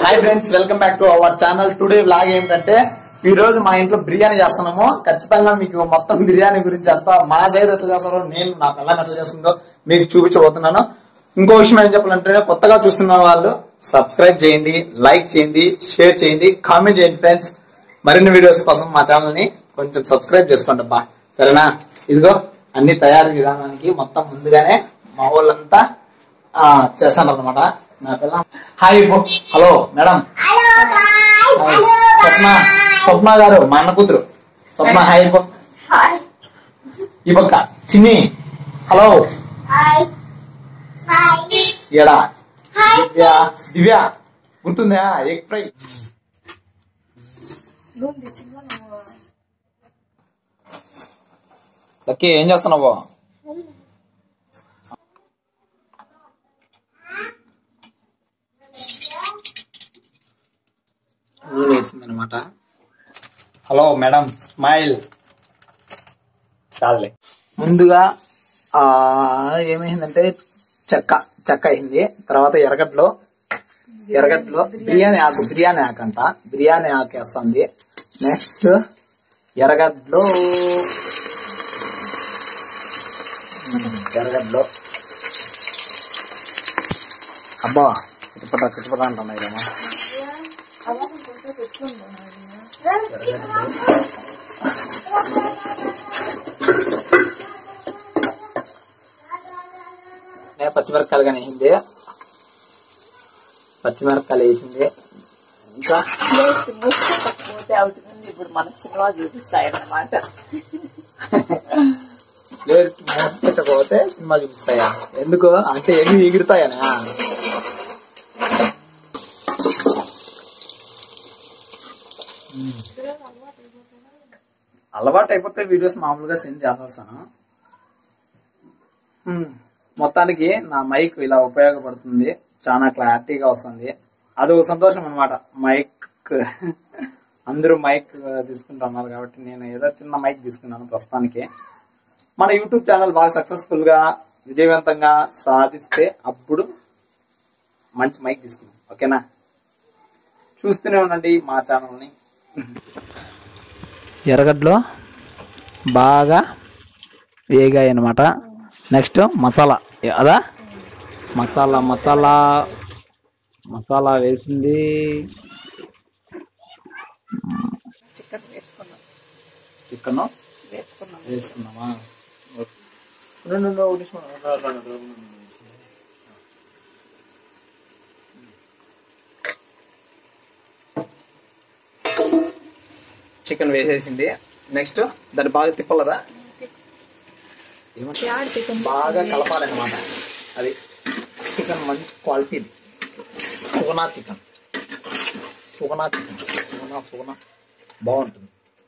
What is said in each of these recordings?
Hi friends welcome back to our channel today vlog ఏంటంటే ఈ రోజు మా ఇంట్లో బిర్యానీ చేస్తున్నాము ఖచ్చితంగా మీకు మొత్తం బిర్యానీ గురించి చేస్తా మా సైడ్ ఎట్లా చేస్తారో నేను నా పిల్లలు ఎట్లా చేస్తుందో మీకు చూపించబోతున్నాను ఇంకో విషయం ఏం చెప్పాలంటే కొత్తగా చూస్తున్న వాళ్ళు సబ్స్క్రైబ్ చేయండి లైక్ చేయండి షేర్ చేయండి కామెంట్ చేయండి ఫ్రెండ్స్ మరిన్ని వీడియోస్ కోసం మా ఛానల్ ని కొంచెం సబ్స్క్రైబ్ చేసుకోండి అబ్బా సరేనా ఇదిగో అన్ని తయారీ విధానానికి మొత్తం ముందుగానే మా వాళ్ళంతా ఆ, చేశాను అనమాట నా పిల్ల హాయ్ బో hello madam hi. Swapna Swapna గారు మా అన్న కూతురు స్వప్న హాయ్ బో ఈ పక్క చిన్ని హలో ఏడా దివ్య దివ్య గుర్తుందా ఎగ్ ఫ్రై లక్కీ ఏం చేస్తున్నావు నూనె వేసింది అనమాట హలో మేడం స్మైల్ చాలే ముందుగా ఆ ఏమైందంటే చెక్క చెక్క అయింది తర్వాత ఎర్రగడ్డలో ఎర్రగడ్డలో బిర్యానీ ఆకు బిర్యానీ ఆకు అంట బిర్యానీ ఆకు వేస్తుంది నెక్స్ట్ ఎర్రగడ్డలో ఎర్రగడ్డలో అబ్బా చుట్టుపట్ట చుట్టుపట్ట అంటున్నాయి కదా నేను పచ్చిమిరపకాయలు కానీ వేసింది పచ్చిమిరపకాయలు వేసింది ఇంకా పోతే అవుతుంది ఇప్పుడు మనకు సినిమా చూపిస్తాయి అన్నమాట లేదు మోస పెట్టకపోతే సినిమా చూపిస్తాయా ఎందుకు అంటే ఎగి ఎగురుతాయనా అలవాటు అయిపోతే వీడియోస్ మామూలుగా సెండ్ చేసేస్తాను హ్మ్. మొత్తానికి నా మైక్ ఇలా ఉపయోగపడుతుంది చాలా క్లారిటీగా వస్తుంది అది ఒక సంతోషం అనమాట మైక్ అందరూ మైక్ తీసుకుంటున్నారు కాబట్టి నేను ఏదో చిన్న మైక్ తీసుకున్నాను ప్రస్తుతానికి మన యూట్యూబ్ ఛానల్ బాగా సక్సెస్ఫుల్ గా విజయవంతంగా సాధిస్తే అప్పుడు మంచి మైక్ తీసుకున్నాం ఓకేనా చూస్తూనే ఉండండి మా ఛానల్ని ఎర్రగడ్డలో బాగా వేగాయి అనమాట నెక్స్ట్ మసాలా అదా మసాలా మసాలా మసాలా వేసింది చికెన్ వేసుకున్నాం చికెన్ వేసుకున్నాం వేసుకున్నామా ఓకే. రెండు రెండు ఒకటి నిమిషం, రెండు, రెండు, రెండు, రెండు. చికెన్ వేసేసింది నెక్స్ట్ దాన్ని బాగా తిప్పలరా ఏమంటారు? యాడ్ చికెన్ బాగా కలపాలన్నమాట అది చికెన్ మంచి quality Suguna chicken Suguna chicken Suguna Suguna బాగుంటుంది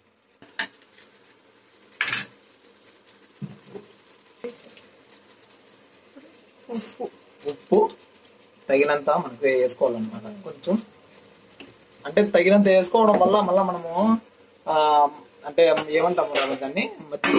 ఉప్పు ఉప్పు తగినంత మనకు వేసుకోవాలన్నమాట కొంచెం అంటే తగినంత వేసుకోవడం వల్ల మళ్ళీ మనము ఆ, అంటే ఏమంటాము రా దాన్ని మధ్య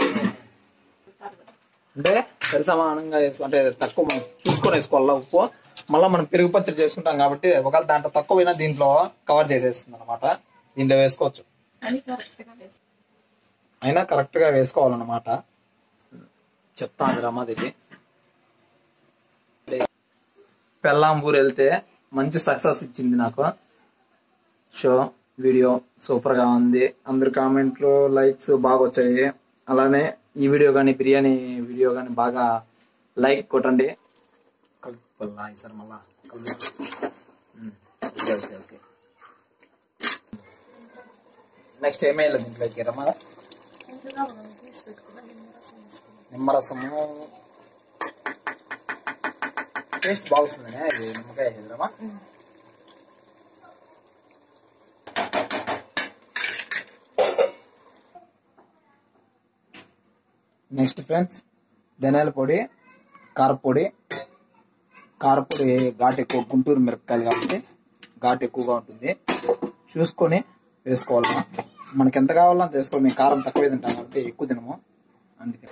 అంటే సరి సమానంగా వేసుకో అంటే తక్కువ మనం చూసుకొని వేసుకోవాలా ఉప్పు మళ్ళీ మనం పెరుగు పచ్చడి చేసుకుంటాం కాబట్టి ఒకవేళ దాంట్లో తక్కువ పోయినా దీంట్లో కవర్ చేసేస్తుంది అనమాట దీంట్లో వేసుకోవచ్చు అని కరెక్ట్గా వేసుకో అయినా కరెక్ట్ గా వేసుకోవాలన్నమాట చెప్తాను రమాదేవి పెళ్ళాంపూర్ వెళ్తే మంచి సక్సెస్ ఇచ్చింది నాకు షో వీడియో సూపర్ గా ఉంది అందరు కామెంట్లు లైక్స్ బాగా వచ్చాయి అలానే ఈ వీడియో కానీ బిర్యానీ వీడియో కానీ బాగా లైక్ కొట్టండి కలుపుకోవాలా ఈసారి మళ్ళా కలుపు. Um, okay okay okay next ఏమేయాలి దీంట్లోకి రమ్మా ముందుగా మనం తీసి పెట్టుకున్న నిమ్మరసం వేసుకున్నాం నిమ్మరసము టేస్ట్ బాగుంటుందనే ఇది నిమ్మకాయ వేసేద్దామా నెక్స్ట్ ఫ్రెండ్స్ ధనియాల పొడి కారపొడి కారపొడి ఘాటు ఎక్కువ గుంటూరు మిరపకాయలు కాబట్టి ఘాటు ఎక్కువగా ఉంటుంది చూసుకొని వేసుకోవాలి మనకి ఎంత కావాలో అంత వేసుకోవాలి మేము కారం తక్కువ తింటాం కాబట్టి ఎక్కువ తినము అందుకే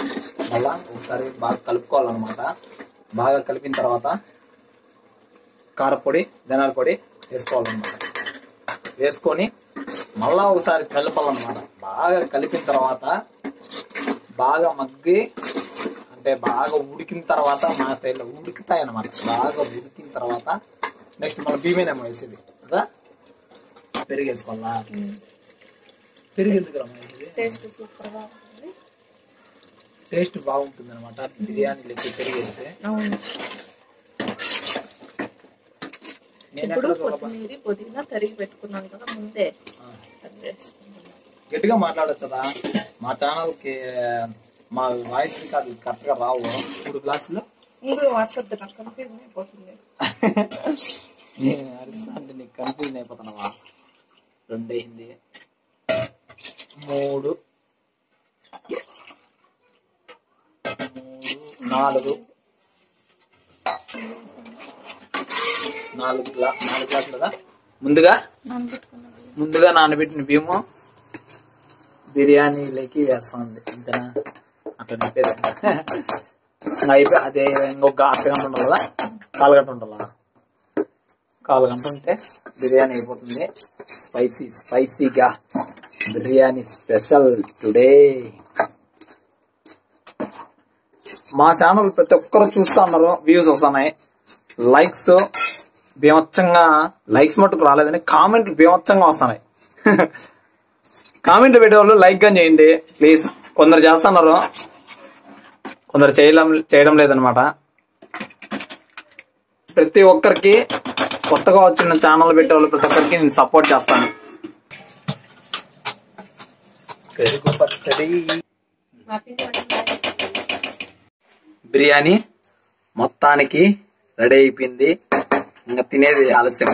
మళ్ళా ఒకసారి బాగా కలుపుకోవాలన్నమాట బాగా కలిపిన తర్వాత కారపొడి ధనాల పొడి వేసుకోవాలన్నమాట వేసుకొని మళ్ళా ఒకసారి కలపాలన్నమాట బాగా కలిపిన తర్వాత బాగా మగ్గి అంటే బాగా ఉడికిన తర్వాత మా స్టైల్లో ఉడుకుతాయి అన్నమాట బాగా ఉడికిన తర్వాత నెక్స్ట్ మన బియ్యమేనేమో వేసేది కదా పెరుగు వేసుకోవాలా పెరుగు ఎందుకు రమ్మ వేసేది టేస్ట్ సూపర్ గా ఉంటుంది టేస్ట్ బాగుంటుంది అనమాట బిర్యానీ లెక్క పెరుగు వేస్తే అవును నేను ఇప్పుడు ఎక్కడ చూడబ్బా? కొత్తిమీర పుదీనా తరిగి పెట్టుకున్నాను కదా ముందే ఆ. అది వేసుకున్నాను గట్టిగా మాట్లాడచ్చు కదా మా ఛానల్ కి మా వాయిస్ కాదు కరెక్ట్ గా రావు మూడు గ్లాసులు ఇందులో వాట్సాప్ నాకు కన్ఫ్యూజన్ అయిపోతుంది నేను అరిస్తా అంటే నీకు కన్ఫ్యూజన్ అయిపోతున్నావా రెండు అయింది మూడు మూడు నాలుగు నాలుగు గ్లా నాలుగు గ్లాసులు కదా ముందుగా నానబెట్టుకున్నాను ముందుగా నానబెట్టిన బియ్యము బిర్యానీలోకి వేస్తుంది అంతేనా అట్లా నింపేది అయిపోయి అదే ఇంకొక అర్ధ గంట ఉండాలి కదా కాలు గంట ఉండాలా కాలు గంట ఉంటే బిర్యానీ అయిపోతుంది స్పైసీ స్పైసీగా బిర్యానీ స్పెషల్ టుడే మా ఛానల్ ప్రతి ఒక్కరు చూస్తా ఉన్నారు వ్యూస్ వస్తున్నాయి లైక్స్ బీమచ్చంగా లైక్స్ మట్టుకు రాలేదని కామెంట్లు బీమచ్చంగా వస్తున్నాయి కామెంట్లు పెట్టేవాళ్ళు లైక్ గా చేయండి ప్లీజ్ కొందరు చేస్తున్నారు కొందరు చేయడం చేయడం లేదనమాట ప్రతి ఒక్కరికి కొత్తగా వచ్చిన ఛానల్ పెట్టేవాళ్ళు ప్రతి ఒక్కరికి నేను సపోర్ట్ చేస్తాను పెరుగు పచ్చడి హ్యాపీగా బిర్యానీ మొత్తానికి రెడీ అయిపోయింది ఇంకా తినేది ఆలస్యం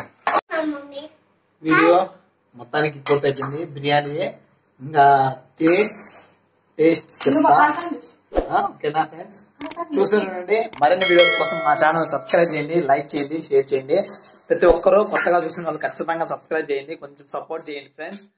వీడియో మొత్తానికి పూర్తయిపోయింది బిర్యానీ ఇంకా తిని టేస్ట్ చెప్తా ఆ, ఓకేనా ఫ్రెండ్స్ చూస్తుండండి మరిన్ని వీడియోస్ కోసం మా ఛానల్ సబ్స్క్రైబ్ చేయండి లైక్ చేయండి షేర్ చేయండి ప్రతి ఒక్కరూ కొత్తగా చూసిన వాళ్ళు ఖచ్చితంగా సబ్స్క్రైబ్ చేయండి కొంచెం సపోర్ట్ చేయండి ఫ్రెండ్స్